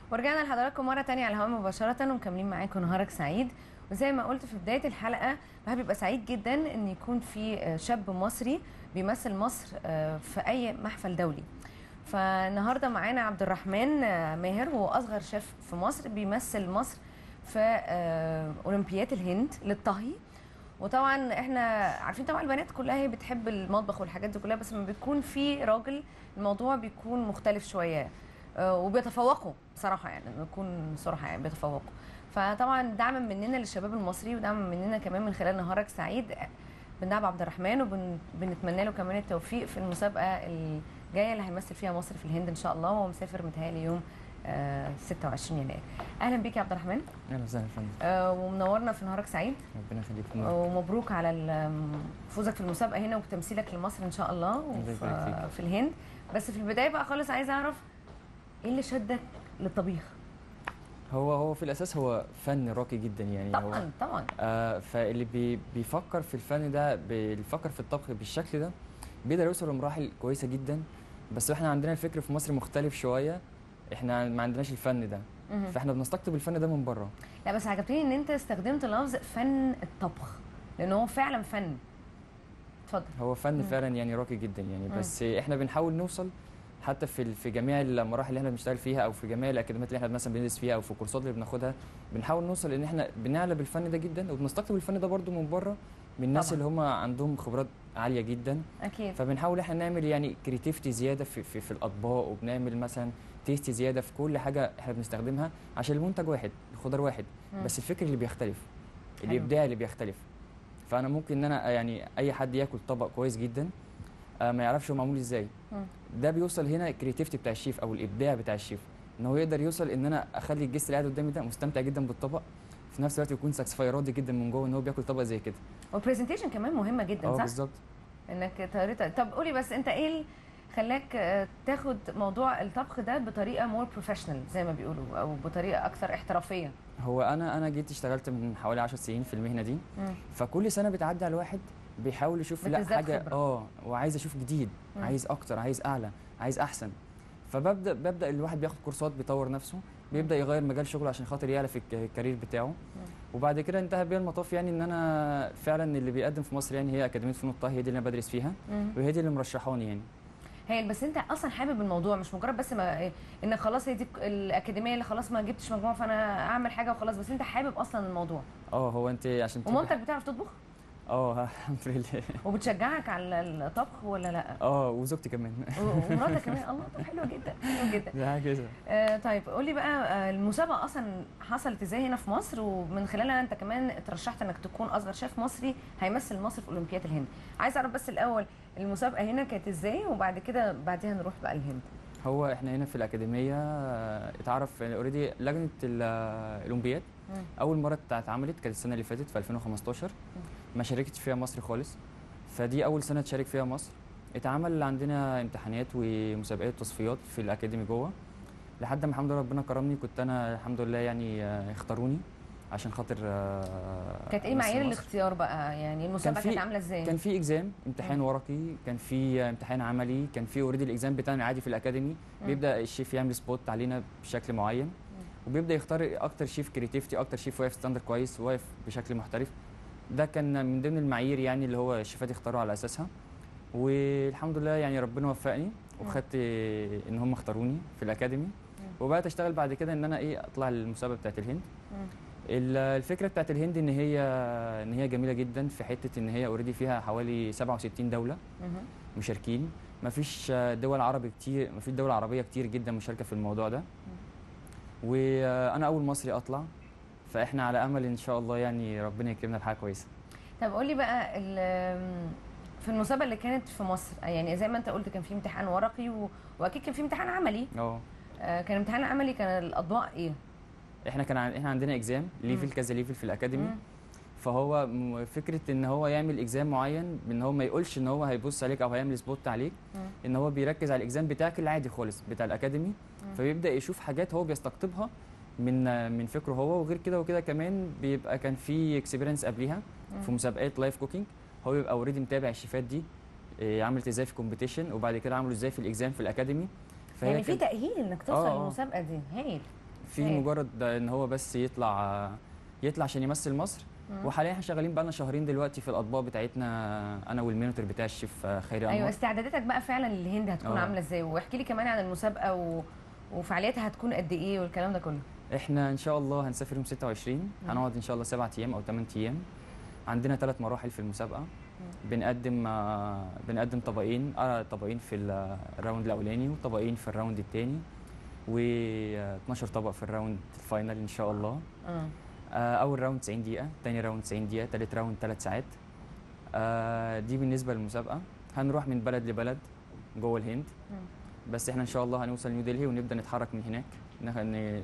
ورجعنا لحضراتكم مرة تانية على الهواء مباشرة ومكملين معاكم نهارك سعيد وزي ما قلت في بداية الحلقة الواحد بيبقى سعيد جدا ان يكون في شاب مصري بيمثل مصر في اي محفل دولي فالنهارده معانا عبد الرحمن ماهر هو اصغر شيف في مصر بيمثل مصر في اولمبياد الهند للطهي وطبعا احنا عارفين طبعا البنات كلها هي بتحب المطبخ والحاجات دي كلها بس لما بيكون في راجل الموضوع بيكون مختلف شويه وبيتفوقوا بصراحه يعني نكون صراحه يعني بيتفوقوا فطبعا دعما مننا للشباب المصري ودعما مننا كمان من خلال نهارك سعيد بندعم عبد الرحمن وبنتمنى له كمان التوفيق في المسابقه الجايه اللي هيمثل فيها مصر في الهند ان شاء الله وهو مسافر متهيألي يوم آه 26 يناير اهلا بيك يا عبد الرحمن اهلا وسهلا يا فندم آه ومنورنا في نهارك سعيد ربنا يخليك ومبروك على فوزك في المسابقه هنا وتمثيلك لمصر ان شاء الله وفي في الهند بس في البدايه بقى خالص عايزه اعرف ايه اللي شدك للطبيخ هو هو في الاساس هو فن راقي جدا يعني طبعا هو طبعا آه فاللي بي بيفكر في الفن ده بيفكر في الطبخ بالشكل ده بيقدر يوصل لمراحل كويسه جدا بس احنا عندنا الفكر في مصر مختلف شويه احنا ما عندناش الفن ده مهم. فاحنا بنستقطب الفن ده من بره لا بس عجبتني ان انت استخدمت لفظ فن الطبخ لان هو فعلا فن اتفضل هو فن مم. فعلا يعني راقي جدا يعني مم. بس احنا بنحاول نوصل حتى في ال- في جميع المراحل اللي احنا بنشتغل فيها او في جميع الاكاديميات اللي احنا مثلا بندرس فيها او في الكورسات اللي بناخدها بنحاول نوصل ان احنا بنعلى بالفن ده جدا وبنستقطب الفن ده برده من بره من الناس طبعاً. اللي هم عندهم خبرات عاليه جدا اكيد فبنحاول احنا نعمل يعني كريتيفيتي زياده في, في, في الاطباق وبنعمل مثلا تيست زياده في كل حاجه احنا بنستخدمها عشان المنتج واحد الخضار واحد مم. بس الفكر اللي بيختلف حلو. الابداع اللي بيختلف فانا ممكن ان انا يعني اي حد ياكل طبق كويس جدا آه، ما يعرفش هو معمول ازاي مم. ده بيوصل هنا الكريتيفيتي بتاع الشيف او الابداع بتاع الشيف ان هو يقدر يوصل ان انا اخلي الجست اللي قاعد قدامي ده مستمتع جدا بالطبق في نفس الوقت يكون ساتسفاي راضي جدا من جوه ان هو بياكل طبق زي كده والبرزنتيشن كمان مهمه جدا اه صح؟ بالظبط انك طريقه طب قولي بس انت ايه اللي خلاك آه، تاخد موضوع الطبخ ده بطريقه مور بروفيشنال زي ما بيقولوا او بطريقه اكثر احترافيه هو انا انا جيت اشتغلت من حوالي 10 سنين في المهنه دي مم. فكل سنه بتعدي على الواحد بيحاول يشوف لا بتزداد حاجه خبرة. اه وعايز اشوف جديد مم. عايز اكتر عايز اعلى عايز احسن فببدا ببدا الواحد بياخد كورسات بيطور نفسه بيبدا يغير مجال شغله عشان خاطر يعلى في الك- الكارير بتاعه وبعد كده انتهى بيا المطاف يعني ان انا فعلا اللي بيقدم في مصر يعني هي اكاديميه فنون الطهي هي دي اللي انا بدرس فيها مم. وهي دي اللي مرشحاني يعني هايل بس انت اصلا حابب الموضوع مش مجرد بس ما ان خلاص هي دي الاكاديميه اللي خلاص ما جبتش مجموعه فانا اعمل حاجه وخلاص بس انت حابب اصلا الموضوع اه هو انت عشان تبقى- ومامتك بتعرف تطبخ اه الحمد لله وبتشجعك على الطبخ ولا لا اه وزوجتي كمان و- ومراتك كمان الله طب حلو جدا حلو جدا ده حاجه كده آه طيب قولي بقى آه المسابقه اصلا حصلت ازاي هنا في مصر ومن خلالها انت كمان اترشحت انك تكون اصغر شيف مصري هيمثل مصر في اولمبياد الهند عايز اعرف بس الاول المسابقه هنا كانت ازاي وبعد كده بعدها نروح بقى الهند هو احنا هنا في الاكاديميه آه، اتعرف اوريدي لجنه ال- آه، الاولمبياد مم. اول مره بتاع- اتعملت كانت السنه اللي فاتت في 2015 ما شاركتش فيها مصر خالص فدي اول سنه تشارك فيها مصر اتعمل عندنا امتحانات ومسابقات تصفيات في الاكاديمي جوه لحد ما الحمد لله ربنا كرمني كنت انا الحمد لله يعني آه، اختاروني عشان خاطر آه، كانت ايه أمثل معايير مصر. الاختيار بقى يعني المسابقه في- كانت عامله ازاي كان في اكزام امتحان مم. ورقي كان في امتحان عملي كان في اوريدي الاكزام بتاعنا عادي في الاكاديمي مم. بيبدا الشيف يعمل سبوت علينا بشكل معين وبيبدا يختار اكتر شيف كريتيفيتي اكتر شيف واقف ستاندر كويس واقف بشكل محترف ده كان من ضمن المعايير يعني اللي هو الشيفات يختاروا على اساسها والحمد لله يعني ربنا وفقني وخدت ان هم اختاروني في الاكاديمي وبقيت اشتغل بعد كده ان انا ايه اطلع المسابقه بتاعت الهند مم. ال- الفكره بتاعت الهند ان هي ان هي جميله جدا في حته ان هي اوريدي فيها حوالي 67 دوله مهم. مشاركين مفيش دول عربي كتير مفيش دول عربيه كتير جدا مشاركه في الموضوع ده وانا اول مصري اطلع فاحنا على امل ان شاء الله يعني ربنا يكرمنا بحاجه كويسه طب قولي بقى ال- في المسابقه اللي كانت في مصر يعني زي ما انت قلت كان في امتحان ورقي و... واكيد كان في امتحان عملي اه آه كان امتحان عملي كان الاطباق ايه احنا كان عن- احنا عندنا اكزام ليفل كذا ليفل في الاكاديمي مم. فهو م- فكره ان هو يعمل اكزام معين ان هو ما يقولش ان هو هيبص عليك او هيعمل سبوت عليك مم. ان هو بيركز على الاكزام بتاعك العادي خالص بتاع الاكاديمي مم. فبيبدا يشوف حاجات هو بيستقطبها من من فكره هو وغير كده وكده كمان بيبقى كان في اكسبيرينس قبليها في مم. مسابقات لايف كوكينج هو بيبقى اوريدي متابع الشيفات دي إيه، عملت ازاي في كومبيتيشن وبعد كده عملوا ازاي في الاكزام في الاكاديمي فهي يعني في كانت- تاهيل انك توصل آه، آه. للمسابقه دي هايل في إيه. مجرد ان هو بس يطلع يطلع عشان يمثل مصر مم. وحاليا احنا شغالين بقالنا شهرين دلوقتي في الاطباق بتاعتنا انا والمينوتر بتاع الشيف خيري انور ايوه استعداداتك بقى فعلا للهند هتكون آه. عامله ازاي واحكي لي كمان عن المسابقه و... وفعالياتها هتكون قد ايه والكلام ده كله احنا ان شاء الله هنسافر يوم 26 هنقعد ان شاء الله سبعة ايام او 8 ايام عندنا ثلاث مراحل في المسابقه بنقدم آه، بنقدم طبقين آه، طبقين في الراوند الاولاني وطبقين في الراوند الثاني و12 طبق في الراوند الفاينل ان شاء الله اه آه، اول راوند 90 دقيقه ثاني راوند 90 دقيقه ثالث راوند 3 ساعات آه، دي بالنسبه للمسابقه هنروح من بلد لبلد جوه الهند بس احنا ان شاء الله هنوصل نيو دلهي ونبدا نتحرك من هناك نخ- ن-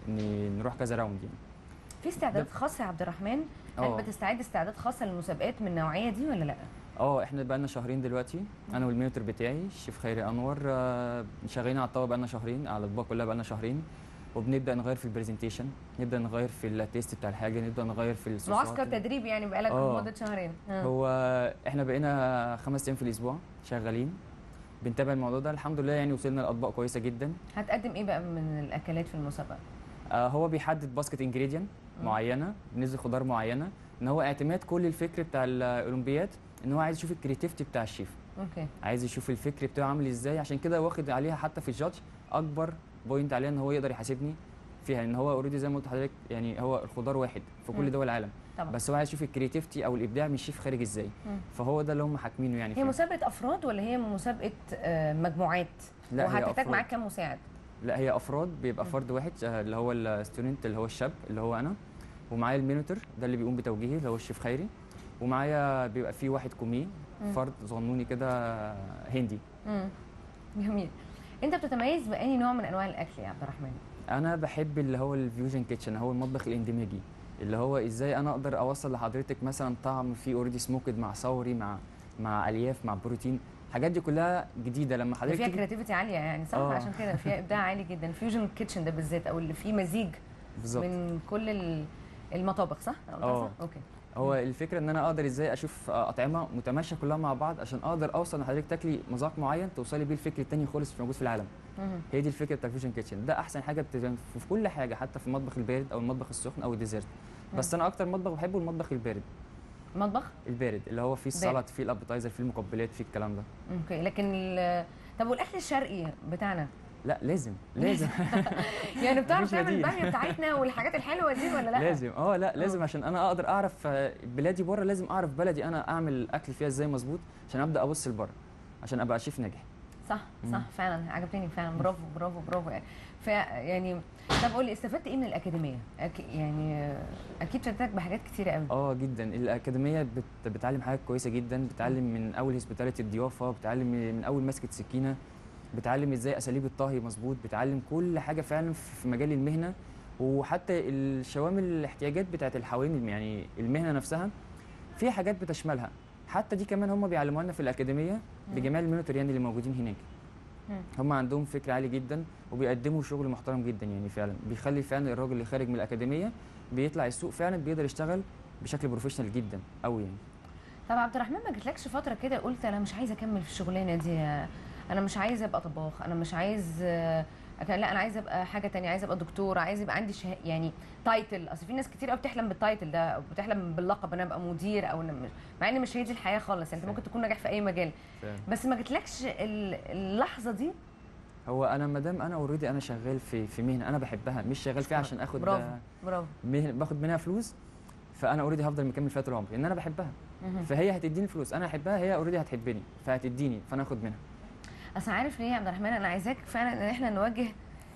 ن- نروح كذا راوند يعني في استعدادات خاصه يا عبد الرحمن هل اه. بتستعد استعداد خاصه للمسابقات من النوعيه دي ولا لا اه احنا بقالنا شهرين دلوقتي انا والمينوتر بتاعي الشيف خيري انور آه، شغالين على الطبق بقالنا شهرين على الاطباق كلها بقالنا شهرين وبنبدا نغير في البرزنتيشن نبدا نغير في التيست بتاع الحاجه نبدا نغير في الصوصات معسكر تدريب يعني بقالك اه. مده شهرين اه. هو احنا بقينا خمس ايام في الاسبوع شغالين بنتابع الموضوع ده الحمد لله يعني وصلنا لاطباق كويسه جدا هتقدم ايه بقى من الاكلات في المسابقه آه هو بيحدد باسكت انجريدينت معينه بنسبه خضار معينه ان هو اعتماد كل الفكر بتاع الاولمبياد ان هو عايز يشوف الكريتيفيتي بتاع الشيف اوكي عايز يشوف الفكر بتاعه عامل ازاي عشان كده واخد عليها حتى في الجادج اكبر بوينت عليها ان هو يقدر يحاسبني فيها ان هو اوريدي زي ما قلت لحضرتك يعني هو الخضار واحد في مم. كل دول العالم طبعا بس هو عايز يشوف الكريتيفيتي او الابداع من الشيف خارج ازاي مم. فهو ده اللي هم حاكمينه يعني هي فيه. مسابقه افراد ولا هي مسابقه آه، مجموعات لا هي وهتحتاج أفراد. معاك كام مساعد لا هي افراد بيبقى مم. فرد واحد آه، اللي هو الستودنت اللي هو الشاب اللي هو انا ومعايا المينوتر ده اللي بيقوم بتوجيهي اللي هو الشيف خيري ومعايا بيبقى في واحد كومي مم. فرد صغنوني كده هندي امم جميل انت بتتميز باي نوع من انواع الاكل يا عبد الرحمن انا بحب اللي هو الفيوجن كيتشن هو المطبخ الاندماجي اللي هو ازاي انا اقدر اوصل لحضرتك مثلا طعم فيه اوريدي سموكد مع ثوري مع مع الياف مع بروتين الحاجات دي كلها جديده لما ده حضرتك فيها تيجي- كرياتيفيتي عاليه يعني صح اه. عشان كده فيها ابداع عالي جدا فيوجن كيتشن ده بالذات او اللي فيه مزيج بالظبط من كل ال- المطابخ صح أنا قلتها اه. صح؟ اوكي هو الفكره ان انا اقدر ازاي اشوف آه، اطعمه متماشيه كلها مع بعض عشان اقدر اوصل لحضرتك تاكلي مذاق معين توصلي بيه الفكر التاني خالص مش موجود في العالم مهم. هي دي الفكره بتاع الفيوجن كيتشن ده احسن حاجه بتبان في كل حاجه حتى في المطبخ البارد او المطبخ السخن او الديزرت بس انا اكتر مطبخ بحبه المطبخ البارد مطبخ البارد اللي هو فيه السلطه فيه الابيتايزر فيه المقبلات فيه الكلام ده اوكي لكن ال- طب والاكل الشرقي بتاعنا لا لازم لازم يعني بتعرف مفيش تعمل بديل. الباميه بتاعتنا والحاجات الحلوه دي ولا لا لازم اه لا لازم عشان انا اقدر اعرف آه، بلادي بره لازم اعرف بلدي انا اعمل الاكل فيها ازاي مظبوط عشان ابدا ابص لبره عشان ابقى شيف ناجح صح صح مم. فعلا عجبتني فعلا برافو برافو برافو يعني ف يعني طب قول لي استفدت ايه من الاكاديميه؟ أك... يعني آه، اكيد فادتك بحاجات كتيره قوي اه جدا الاكاديميه بت... بتعلم حاجات كويسه جدا بتعلم من اول هسبيتاليتي الضيافه بتعلم من اول مسكه سكينه بتعلم ازاي اساليب الطهي مظبوط بتعلم كل حاجه فعلا في مجال المهنه وحتى الشوامل الاحتياجات بتاعت الحوامل يعني المهنه نفسها في حاجات بتشملها حتى دي كمان هم بيعلموها لنا في الاكاديميه بجميع المينوتر يعني اللي موجودين هناك مم. هم عندهم فكر عالي جدا وبيقدموا شغل محترم جدا يعني فعلا بيخلي فعلا الراجل اللي خارج من الاكاديميه بيطلع السوق فعلا بيقدر يشتغل بشكل بروفيشنال جدا قوي يعني طب عبد الرحمن ما جاتلكش فتره كده قلت انا مش عايزه اكمل في الشغلانه دي انا مش عايزه ابقى طباخ انا مش عايز آه، أك- لا انا عايزه ابقى حاجه تانية عايزه ابقى دكتور عايزه يبقى عندي شه... يعني تايتل اصل في ناس كتير قوي بتحلم بالتايتل ده او بتحلم باللقب انا ابقى مدير او أنا مش... مع ان مش هي دي الحياه خالص انت ممكن تكون ناجح في اي مجال فعلا. بس ما جاتلكش ال- اللحظه دي هو انا ما دام انا اوريدي انا شغال في في مهنه انا بحبها مش شغال فيها عشان اخد برافو آه، برافو مهنه باخد منها فلوس فانا اوريدي هفضل مكمل فيها طول عمري لان انا بحبها مهم. فهي هتديني فلوس انا احبها هي اوريدي هتحبني فهتديني فانا اخد منها اصل عارف ليه يا عبد الرحمن انا عايزاك فعلا ان احنا نوجه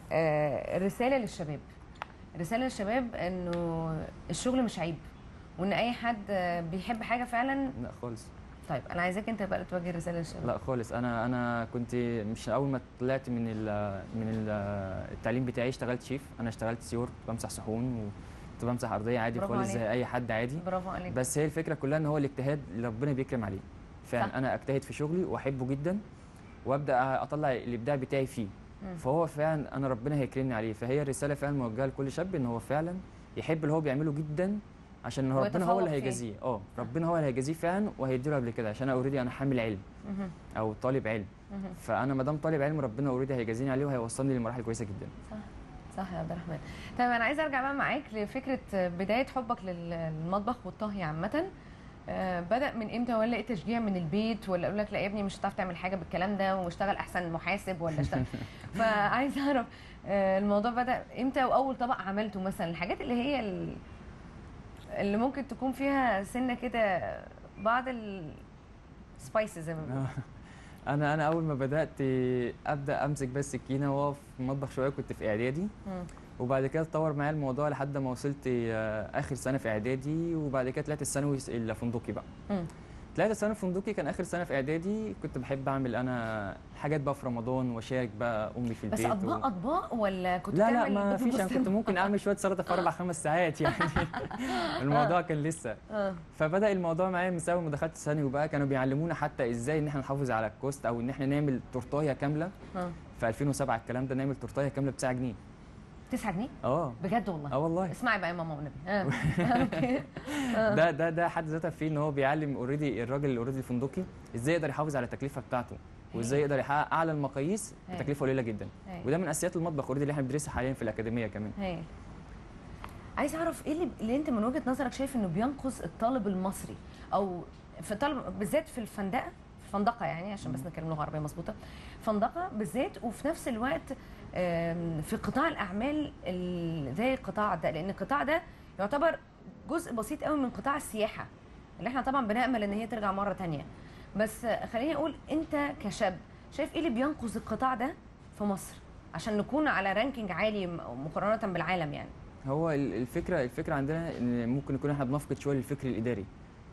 آه، رساله للشباب رساله للشباب انه الشغل مش عيب وان اي حد آه، بيحب حاجه فعلا لا خالص طيب انا عايزاك انت بقى توجه رساله للشباب لا خالص انا انا كنت مش اول ما طلعت من ال من ال التعليم بتاعي اشتغلت شيف انا اشتغلت سيور بمسح صحون وكنت بمسح ارضيه عادي برافو خالص عليك. زي اي حد عادي برافو عليك بس هي الفكره كلها ان هو الاجتهاد اللي ربنا بيكرم عليه فعلا صح. انا اجتهد في شغلي واحبه جدا وابدا اطلع الابداع بتاعي فيه مم. فهو فعلا انا ربنا هيكرمني عليه فهي الرساله فعلا موجهه لكل شاب ان هو فعلا يحب اللي هو بيعمله جدا عشان هو ربنا هو ويتفوق اللي فيه. هيجازيه اه ربنا هو اللي هيجازيه فعلا وهيديله قبل كده عشان اوريدي انا حامل علم مهم. او طالب علم مهم. فانا ما دام طالب علم ربنا اوريدي هيجازيني عليه وهيوصلني لمراحل كويسه جدا صح صح يا عبد الرحمن طيب انا عايزه ارجع بقى معاك لفكره بدايه حبك لل- للمطبخ والطهي عامه آه، بدا من امتى ولا لقيت تشجيع من البيت ولا قالوا لك لا يا ابني مش هتعرف تعمل حاجه بالكلام ده واشتغل احسن محاسب ولا اشتغل فعايزه اعرف آه، الموضوع بدا امتى واول طبق عملته مثلا الحاجات اللي هي ال- اللي ممكن تكون فيها سنه كده بعض السبايسز زي ما بيقولوا انا انا اول ما بدات ابدا امسك بس السكينه واقف في المطبخ شويه كنت في اعدادي مم. وبعد كده اتطور معايا الموضوع لحد ما وصلت آه، اخر سنه في اعدادي وبعد كده طلعت الثانوي الفندقي بقى مم. طلعت الثانوي الفندقي كان اخر سنه في اعدادي كنت بحب اعمل انا حاجات بقى في رمضان واشارك بقى امي في بس البيت اطباق اطباق ولا كنت لا لا بتعمل ما بيض فيش انا بالبسطرمة؟ كنت ممكن اعمل شويه سلطه في اربع خمس ساعات يعني الموضوع كان لسه اه فبدا الموضوع معايا من ساعه ما دخلت ثانوي بقى كانوا بيعلمونا حتى ازاي ان احنا نحافظ على الكوست او ان احنا نعمل تورتايه كامله اه في 2007 الكلام ده نعمل تورتايه كامله ب 9 جنيه 9 جنيه اه بجد والله اه والله اسمعي بقى يا ماما والنبي اه اوكي آه. ده ده ده حد ذاتها فيه ان هو بيعلم اوريدي الراجل اوريدي الفندقي ازاي يقدر يحافظ على التكلفه بتاعته وازاي يقدر يحقق اعلى المقاييس هاي. بتكلفه قليله جدا هاي. وده من اساسيات المطبخ اوريدي اللي احنا بندرسها حاليا في الاكاديميه كمان هايل عايز اعرف ايه اللي, اللي انت من وجهه نظرك شايف انه بينقص الطالب المصري او في طالب بالذات في الفندقه في الفندقه يعني عشان بس نتكلم لغه عربيه مظبوطه فندقه بالذات وفي نفس الوقت آم، في قطاع الاعمال ال- زي القطاع ده لان القطاع ده يعتبر جزء بسيط قوي من قطاع السياحه اللي احنا طبعا بنامل ان هي ترجع مره تانية بس خليني اقول انت كشاب شايف ايه اللي بينقذ القطاع ده في مصر عشان نكون على رانكينج عالي م- مقارنه بالعالم يعني هو ال- الفكره الفكره عندنا ان ممكن نكون احنا بنفقد شويه الفكر الاداري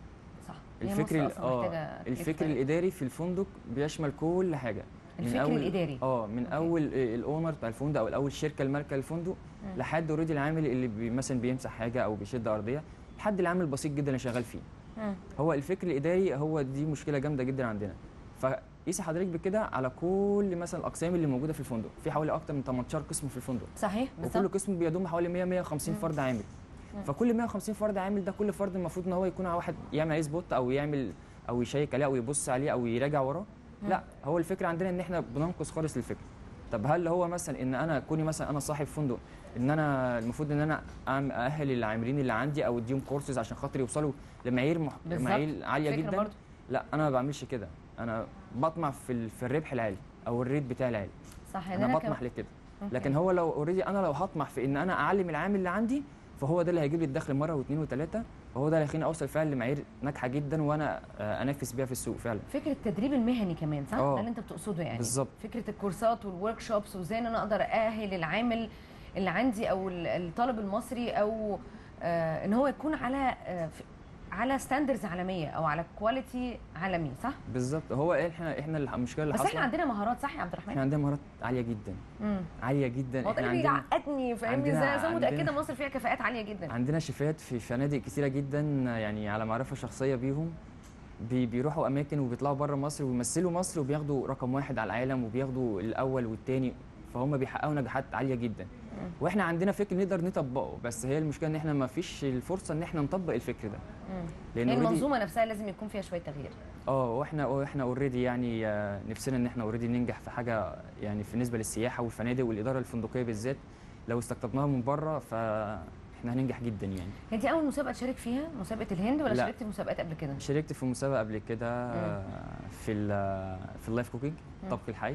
صح هي الفكر مصر ال- أصلاً اه محتاجة تكليف الفكر طيب. الاداري في الفندق بيشمل كل حاجه الفكر الإداري. اه من أوكي. اول الاونر بتاع الفندق او الاول الشركه المالكه للفندق مم. لحد اوريدي العامل اللي بي مثلا بيمسح حاجه او بيشد ارضيه لحد العامل البسيط جدا اللي شغال فيه مم. هو الفكر الاداري هو دي مشكله جامده جدا عندنا فقيسي حضرتك بكده على كل مثلا الاقسام اللي موجوده في الفندق في حوالي اكتر من 18 قسم في الفندق صحيح وكل بالظبط قسم بيضم حوالي 100 150 مم. فرد عامل مم. فكل 150 فرد عامل ده كل فرد المفروض ان هو يكون واحد يعمل عليه سبوت او يعمل او يشيك عليه او يبص عليه او يراجع وراه مم. لا هو الفكره عندنا ان احنا بننقص خالص الفكره طب هل هو مثلا ان انا كوني مثلا انا صاحب فندق ان انا المفروض ان انا أعم- ااهل العاملين اللي عندي او اديهم كورسز عشان خاطر يوصلوا لمعايير مح... بالظبط. معايير عاليه فكرة جدا برضو. لا انا ما بعملش كده انا بطمع في ال... في الربح العالي او الريت بتاعي العالي صح انا كم- بطمح لكده أوكي. لكن هو لو اوريدي انا لو هطمح في ان انا اعلم العامل اللي عندي فهو ده اللي هيجيب لي الدخل مره واثنين وثلاثه وهو ده اللي هيخليني اوصل فعلا لمعايير ناجحه جدا وانا آه، انافس بيها في السوق فعلا فكره التدريب المهني كمان صح آه. ده اللي انت بتقصده يعني بالظبط. فكره الكورسات والورك شوبس وازاي ان انا اقدر ااهل العامل اللي عندي او ال- الطالب المصري او آه ان هو يكون على آه في- على ستاندرز عالميه او على كواليتي عالمي صح بالظبط هو احنا احنا المشكله اللي بس حاصله احنا عندنا مهارات صح يا عبد احنا الرحمن عندنا مهارات عاليه جدا امم عاليه جدا هو ده احنا اللي عندنا بيعقدني فاهمني عندنا- ازاي انا عندنا- متاكده مصر فيها كفاءات عاليه جدا عندنا شيفات في فنادق كتيره جدا يعني على معرفه شخصيه بيهم بي بيروحوا اماكن وبيطلعوا بره مصر ويمثلوا مصر وبياخدوا رقم واحد على العالم وبياخدوا الاول والثاني فهم بيحققوا نجاحات عاليه جدا واحنا عندنا فكر نقدر نطبقه بس هي المشكله ان احنا ما فيش الفرصه ان احنا نطبق الفكر ده مم. لان هي already- المنظومه نفسها لازم يكون فيها شويه تغيير اه واحنا واحنا اوريدي يعني آه، نفسنا ان احنا اوريدي ننجح في حاجه يعني بالنسبه للسياحه والفنادق والاداره الفندقيه بالذات لو استقطبناها من بره فاحنا هننجح جدا يعني هي دي اول مسابقه تشارك فيها مسابقه الهند ولا لا. شاركت في مسابقات قبل كده شاركت في مسابقه قبل كده آه، في ال- في اللايف كوكينج مم. طبخ الحي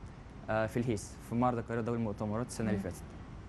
آه، في الهيس في معرض القاهره دولي المؤتمرات السنه اللي مم. فاتت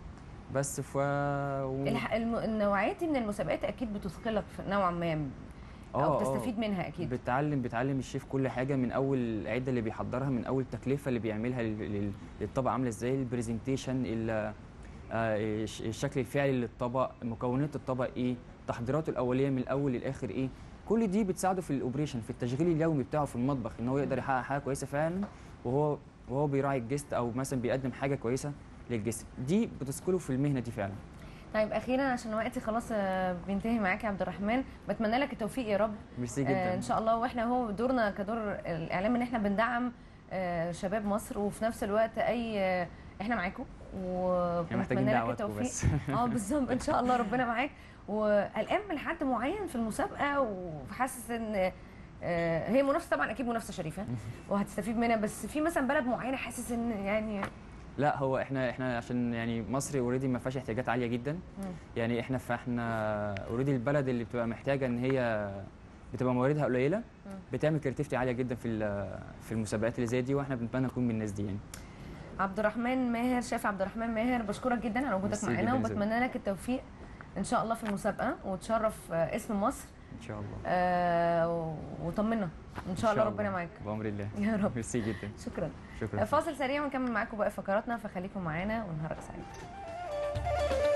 بس ف و... الح... الم... النوعيات دي من المسابقات اكيد بتثقلك في- نوعا ما او آه، آه. بتستفيد منها اكيد بتعلم بتعلم الشيف كل حاجه من اول العده اللي بيحضرها من اول التكلفه اللي بيعملها لل- لل- للطبق عامله ازاي البرزنتيشن ال- آه، الش- الشكل الفعلي للطبق مكونات الطبق ايه تحضيراته الاوليه من الاول للاخر ايه كل دي بتساعده في الاوبريشن في التشغيل اليومي بتاعه في المطبخ ان هو يقدر يحقق حاجه كويسه فعلا وهو وهو بيراعي الجست او مثلا بيقدم حاجه كويسه للجست دي بتثقله في المهنه دي فعلا طيب اخيرا عشان وقتي خلاص آه، بينتهي معاك يا عبد الرحمن بتمنى لك التوفيق يا رب ميرسي آه جدا ان شاء الله واحنا هو دورنا كدور الاعلام ان احنا بندعم آه شباب مصر وفي نفس الوقت اي آه احنا معاكم احنا محتاجين وبنتمنى لك دعواتكم التوفيق بس اه بالظبط ان شاء الله ربنا معاك وقلقان من حد معين في المسابقه وحاسس ان آه، هي منافسه طبعا اكيد منافسه شريفه وهتستفيد منها بس في مثلا بلد معينه حاسس ان يعني لا هو احنا احنا عشان يعني مصر اوريدي ما فيهاش احتياجات عاليه جدا مم. يعني احنا فاحنا اوريدي البلد اللي بتبقى محتاجه ان هي بتبقى مواردها قليله مم. بتعمل كريتيفيتي عاليه جدا في ال- في المسابقات اللي زي دي واحنا بنتمنى نكون من الناس دي يعني عبد الرحمن ماهر شيف عبد الرحمن ماهر بشكرك جدا على وجودك ميرسي معانا جداً يا وبتمنى لك التوفيق ان شاء الله في المسابقه وتشرف آه، اسم مصر ان شاء الله آه، وطمنا ان شاء الله ربنا معاك بامر الله يا رب ميرسي جدا شكرا شكرا فاصل سريع ونكمل معاكم باقي فقراتنا فخليكم معانا ونهارك سعيد